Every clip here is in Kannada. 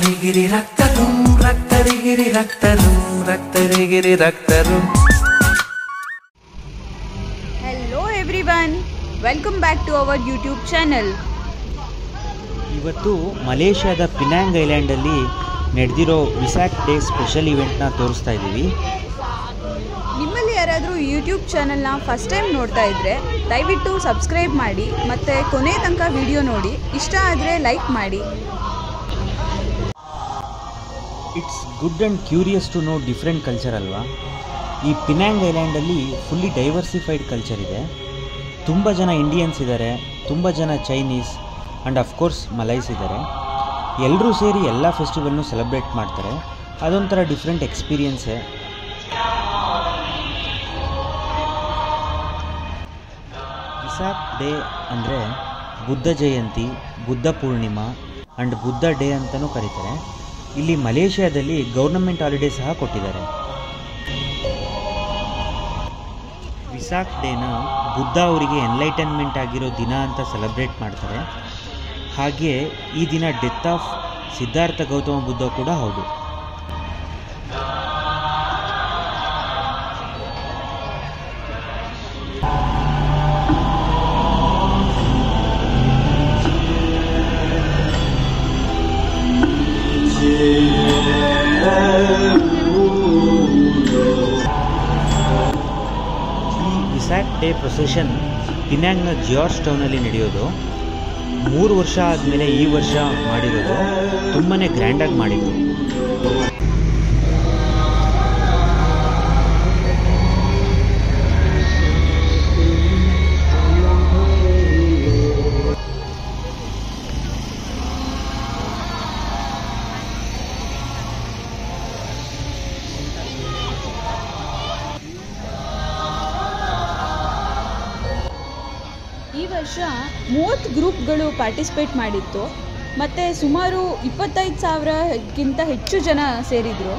ರಕ್ತರಿಗಿರಿ ರಕ್ತರುಂ ರಕ್ತರಿಗಿರಿ ರಕ್ತರುಂ ರಕ್ತರಿಗಿರಿ ರಕ್ತರುಂ hello everyone welcome back to our YouTube channel ಇವತ್ತು ಮಲೇಷ್ಯಾದ ಪಿನಾಂಗ್ ಐಲ್ಯಾಂಡಲ್ಲಿ ನಡೆದಿರೋ ವಿಸಾಕ್ ಡೇ ಸ್ಪೆಷಲ್ ಇವೆಂಟ್ನ ತೋರಿಸ್ತಾ ಇದ್ದೀವಿ ನಿಮ್ಮಲ್ಲಿ ಯಾರಾದರೂ ಯೂಟ್ಯೂಬ್ ಚಾನಲ್ನ ಫಸ್ಟ್ ಟೈಮ್ ನೋಡ್ತಾ ಇದ್ದರೆ ದಯವಿಟ್ಟು ಸಬ್ಸ್ಕ್ರೈಬ್ ಮಾಡಿ ಮತ್ತು ಕೊನೆ ತನಕ ವಿಡಿಯೋ ನೋಡಿ ಇಷ್ಟ ಆದರೆ ಲೈಕ್ ಮಾಡಿ it's good and curious to know different culture ಅಲ್ವಾ ಈ ಪಿನಾಂಗ್ ಐಲ್ಯಾಂಡಲ್ಲಿ ಫುಲ್ಲಿ ಡೈವರ್ಸಿಫೈಡ್ ಕಲ್ಚರ್ ಇದೆ ತುಂಬ ಜನ ಇಂಡಿಯನ್ಸ್ ಇದ್ದಾರೆ ತುಂಬ ಜನ ಚೈನೀಸ್ ಆ್ಯಂಡ್ ಅಫ್ಕೋರ್ಸ್ ಮಲೈಸ್ ಇದ್ದಾರೆ ಎಲ್ಲರೂ ಸೇರಿ ಎಲ್ಲ ಫೆಸ್ಟಿವಲ್ನು ಸೆಲೆಬ್ರೇಟ್ ಮಾಡ್ತಾರೆ ಅದೊಂಥರ ಡಿಫ್ರೆಂಟ್ ಎಕ್ಸ್ಪೀರಿಯನ್ಸೇ ವಿಸಾಕ್ ಡೇ ಅಂದರೆ ಬುದ್ಧ ಜಯಂತಿ ಬುದ್ಧ ಪೂರ್ಣಿಮಾ ಆ್ಯಂಡ್ ಬುದ್ಧ ಡೇ ಅಂತಲೂ ಕರೀತಾರೆ ಇಲ್ಲಿ ಮಲೇಷ್ಯಾದಲ್ಲಿ ಗೌರ್ನಮೆಂಟ್ ಹಾಲಿಡೇ ಸಹ ಕೊಟ್ಟಿದ್ದಾರೆ ವಿಸಾಕ್ ಡೇನ ಬುದ್ಧ ಅವರಿಗೆ ಎನ್ಲೈಟನ್ಮೆಂಟ್ ಆಗಿರೋ ದಿನ ಅಂತ ಸೆಲೆಬ್ರೇಟ್ ಮಾಡ್ತಾರೆ ಹಾಗೆಯೇ ಈ ದಿನ ಡೆತ್ ಆಫ್ ಸಿದ್ಧಾರ್ಥ ಗೌತಮ ಬುದ್ಧ ಕೂಡ ಹೌದು ಈ ವಿಸಾಕ್ ಡೇ ಪ್ರೊಸೆಷನ್ ಪಿನ್ಯಾಂಗ್ನ ಜಿಯಾರ್ಜ್ ಟೌನಲ್ಲಿ ನಡೆಯೋದು ಮೂರು ವರ್ಷ ಆದಮೇಲೆ ಈ ವರ್ಷ ಮಾಡಿರೋದು ತುಂಬಾ ಗ್ರ್ಯಾಂಡಾಗಿ ಮಾಡಿದ್ರು ಈ ವರ್ಷ ಮೂವತ್ತು ಗ್ರೂಪ್ಗಳು ಪಾರ್ಟಿಸಿಪೇಟ್ ಮಾಡಿತ್ತು ಮತ್ತು ಸುಮಾರು ಇಪ್ಪತ್ತೈದು ಸಾವಿರಕ್ಕಿಂತ ಹೆಚ್ಚು ಜನ ಸೇರಿದರು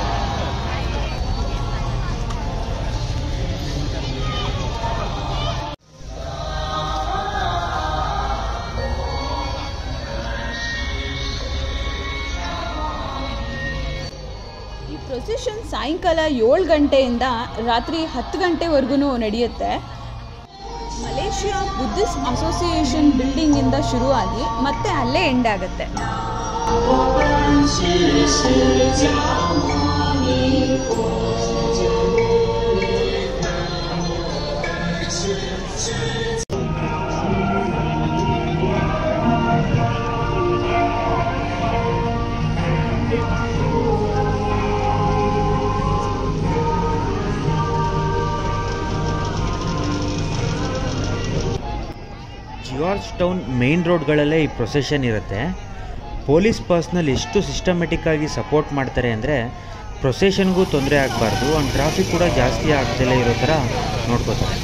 ಈ ಪ್ರೊಸೆಷನ್ ಸಾಯಂಕಾಲ ಏಳು ಗಂಟೆಯಿಂದ ರಾತ್ರಿ ಹತ್ತು ಗಂಟೆವರೆಗೂ ನಡೆಯುತ್ತೆ ಮಲೇಷಿಯಾ ಬುದ್ಧಿಸ್ಟ್ ಅಸೋಸಿಯೇಷನ್ ಬಿಲ್ಡಿಂಗಿಂದ ಶುರುವಾಗಿ ಮತ್ತೆ ಅಲ್ಲೇ ಎಂಡ್ ಆಗುತ್ತೆ ಜಿಯಾರ್ಜ್ ಟೌನ್ ಮೇನ್ ರೋಡ್ಗಳಲ್ಲೇ ಈ ಪ್ರೊಸೆಷನ್ ಇರುತ್ತೆ ಪೊಲೀಸ್ ಪರ್ಸ್ನಲ್ ಎಷ್ಟು ಸಿಸ್ಟಮೆಟಿಕ್ ಆಗಿ ಸಪೋರ್ಟ್ ಮಾಡ್ತಾರೆ ಅಂದರೆ ಪ್ರೊಸೆಷನ್ಗೂ ತೊಂದರೆ ಆಗಬಾರ್ದು ಆ್ಯಂಡ್ ಟ್ರಾಫಿಕ್ ಕೂಡ ಜಾಸ್ತಿ ಆಗ್ದಲೇ ಇರೋ ಥರ ನೋಡ್ಕೋತಾರೆ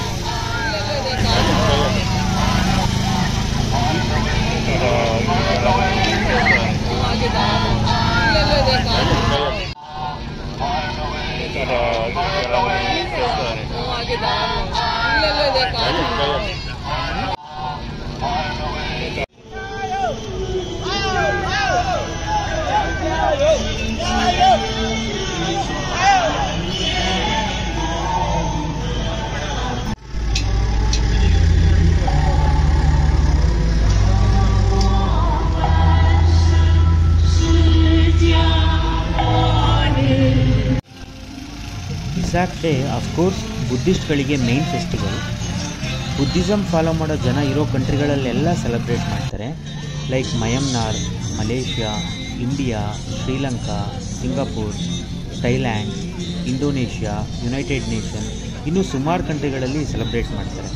ವಿಸಾಕ್ ಡೇ ಅಫ್ಕೋರ್ಸ್ ಬುದ್ಧಿಸ್ಟ್ಗಳಿಗೆ ಮೇನ್ ಫೆಸ್ಟಿವಲ್ ಬುದ್ಧಿಸಮ್ ಫಾಲೋ ಮಾಡೋ ಜನ ಇರೋ ಕಂಟ್ರಿಗಳಲ್ಲೆಲ್ಲ ಸೆಲೆಬ್ರೇಟ್ ಮಾಡ್ತಾರೆ like Myanmar Malaysia India Sri Lanka Singapore Thailand Indonesia United Nation ಇನ್ನೂ ಸುಮಾರು ಕಂಟ್ರಿಗಳಲ್ಲಿ ಸೆಲೆಬ್ರೇಟ್ ಮಾಡ್ತಾರೆ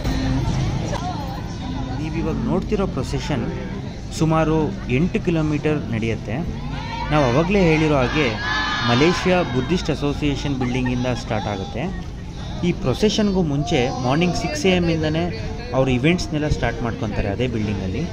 ನೀವಿವಾಗ ನೋಡ್ತಿರೋ ಪ್ರೊಸೆಷನ್ ಸುಮಾರು ಎಂಟು ಕಿಲೋಮೀಟರ್ ನಡೆಯುತ್ತೆ ನಾವು ಅವಾಗಲೇ ಹೇಳಿರೋ ಹಾಗೆ ಮಲೇಷ್ಯಾ ಬುದ್ಧಿಸ್ಟ್ ಅಸೋಸಿಯೇಷನ್ ಬಿಲ್ಡಿಂಗಿಂದ ಸ್ಟಾರ್ಟ್ ಆಗುತ್ತೆ ಈ ಪ್ರೊಸೆಷನ್ಗೂ ಮುಂಚೆ ಮಾರ್ನಿಂಗ್ ಸಿಕ್ಸ್ ಎ ಎಮ್ಮಿಂದನೇ ಅವ್ರ ಇವೆಂಟ್ಸ್ನೆಲ್ಲ ಸ್ಟಾರ್ಟ್ ಮಾಡ್ಕೊತಾರೆ ಅದೇ ಬಿಲ್ಡಿಂಗಲ್ಲಿ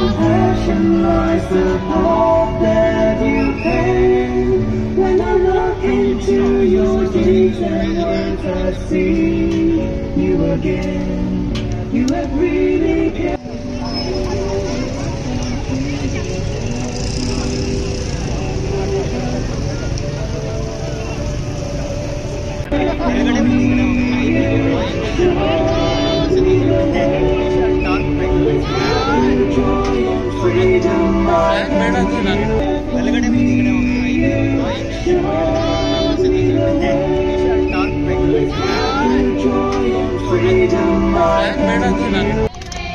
compassion lies the hope that you paint. When I look into your gaze and words, I see you again. You have really cared. Joy and freedom are joy and freedom are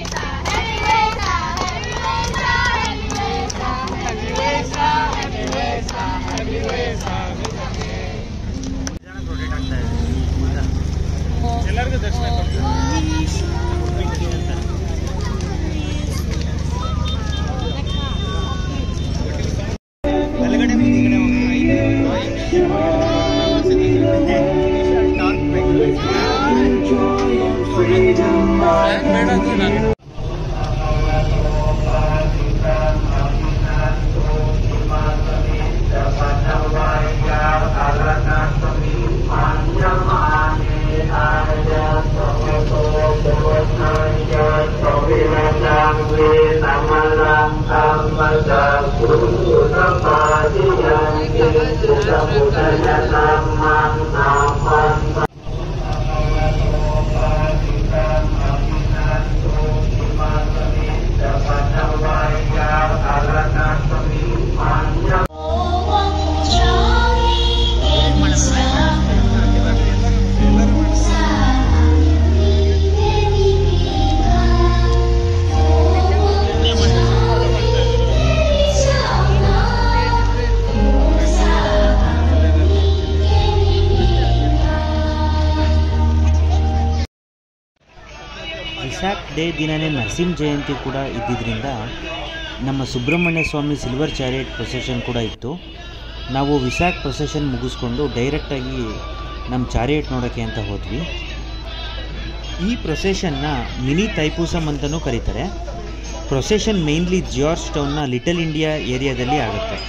joy and freedom are Vesak day ದಿನವೇ ನರಸಿಂಹ ಜಯಂತಿ ಕೂಡ ಇದ್ದಿದ್ದರಿಂದ ನಮ್ಮ Subramanya Swamy silver chariot procession ಕೂಡ ಇತ್ತು ನಾವು ವಿಸಾಖ್ ಪ್ರೊಸೆಷನ್ ಮುಗಿಸ್ಕೊಂಡು ಡೈರೆಕ್ಟಾಗಿ ನಮ್ಮ ಚಾರಿಯಟ್ ನೋಡೋಕ್ಕೆ ಅಂತ ಹೋದ್ವಿ ಈ ಪ್ರೊಸೆಷನ್ನ ಮಿನಿ ತೈಪೂಸಮ್ ಅಂತಲೂ ಕರೀತಾರೆ ಪ್ರೊಸೆಷನ್ ಮೇಯ್ನ್ಲಿ ಜಾರ್ಜ್ ಟೌನ್ನ ಲಿಟಲ್ ಇಂಡಿಯಾ ಏರಿಯಾದಲ್ಲಿ ಆಗುತ್ತೆ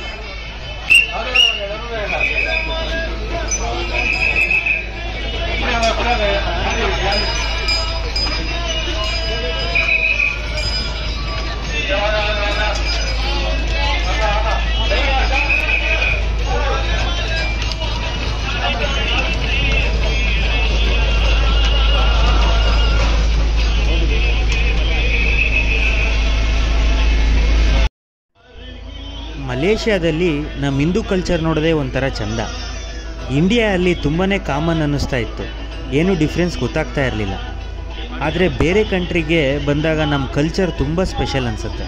ಮಲೇಷ್ಯಾದಲ್ಲಿ ನಮ್ಮ ಹಿಂದೂ ಕಲ್ಚರ್ ನೋಡೋದೇ ಒಂಥರ ಚಂದ ಇಂಡಿಯಾದಲ್ಲಿ ತುಂಬಾ ಕಾಮನ್ ಅನ್ನಿಸ್ತಾ ಇತ್ತು ಏನೂ ಡಿಫ್ರೆನ್ಸ್ ಗೊತ್ತಾಗ್ತಾ ಇರಲಿಲ್ಲ ಆದರೆ ಬೇರೆ ಕಂಟ್ರಿಗೆ ಬಂದಾಗ ನಮ್ಮ ಕಲ್ಚರ್ ತುಂಬ ಸ್ಪೆಷಲ್ ಅನಿಸುತ್ತೆ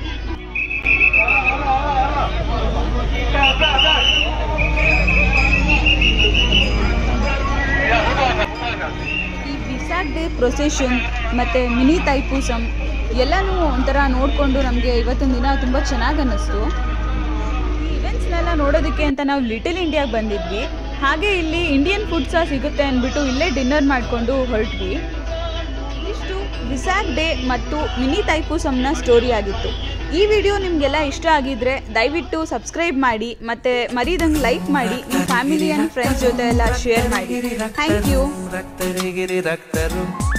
ಈ ವಿಸಾಕ್ ಡೇ ಪ್ರೊಸೆಷನ್ ಮತ್ತು ಮಿನಿ ತೈಪೂಸಮ್ ಎಲ್ಲನೂ ಒಂಥರ ನೋಡಿಕೊಂಡು ನಮಗೆ ಇವತ್ತಿನ ದಿನ ತುಂಬ ಚೆನ್ನಾಗಿ ಅನ್ನಿಸ್ತು ಈ ಇವೆಂಟ್ಸ್ನೆಲ್ಲ ನೋಡೋದಕ್ಕೆ ಅಂತ ನಾವು ಲಿಟಲ್ ಇಂಡಿಯಾಗೆ ಬಂದಿದ್ವಿ ಹಾಗೆ ಇಲ್ಲಿ ಇಂಡಿಯನ್ ಫುಡ್ ಸಹ ಸಿಗುತ್ತೆ ಅಂದ್ಬಿಟ್ಟು ಇಲ್ಲೇ ಡಿನ್ನರ್ ಮಾಡಿಕೊಂಡು ಹೊರಟ್ವಿ ಇಷ್ಟು ವಿಸಾಕ್ ಡೇ ಮತ್ತು ಮಿನಿ ತೈಪೂಸಮ್ನ ಸ್ಟೋರಿ ಆಗಿತ್ತು ಈ ವಿಡಿಯೋ ನಿಮಗೆಲ್ಲ ಇಷ್ಟ ಆಗಿದ್ರೆ ದಯವಿಟ್ಟು ಸಬ್ಸ್ಕ್ರೈಬ್ ಮಾಡಿ ಮತ್ತು ಮರಿದಂಗೆ ಲೈಕ್ ಮಾಡಿ ನಿಮ್ಮ ಫ್ಯಾಮಿಲಿ ಆ್ಯಂಡ್ ಫ್ರೆಂಡ್ಸ್ ಜೊತೆ ಎಲ್ಲ ಶೇರ್ ಮಾಡಿ ಥ್ಯಾಂಕ್ ಯು ರಕ್ತರಿಗಿರಿ ರಕ್ತರು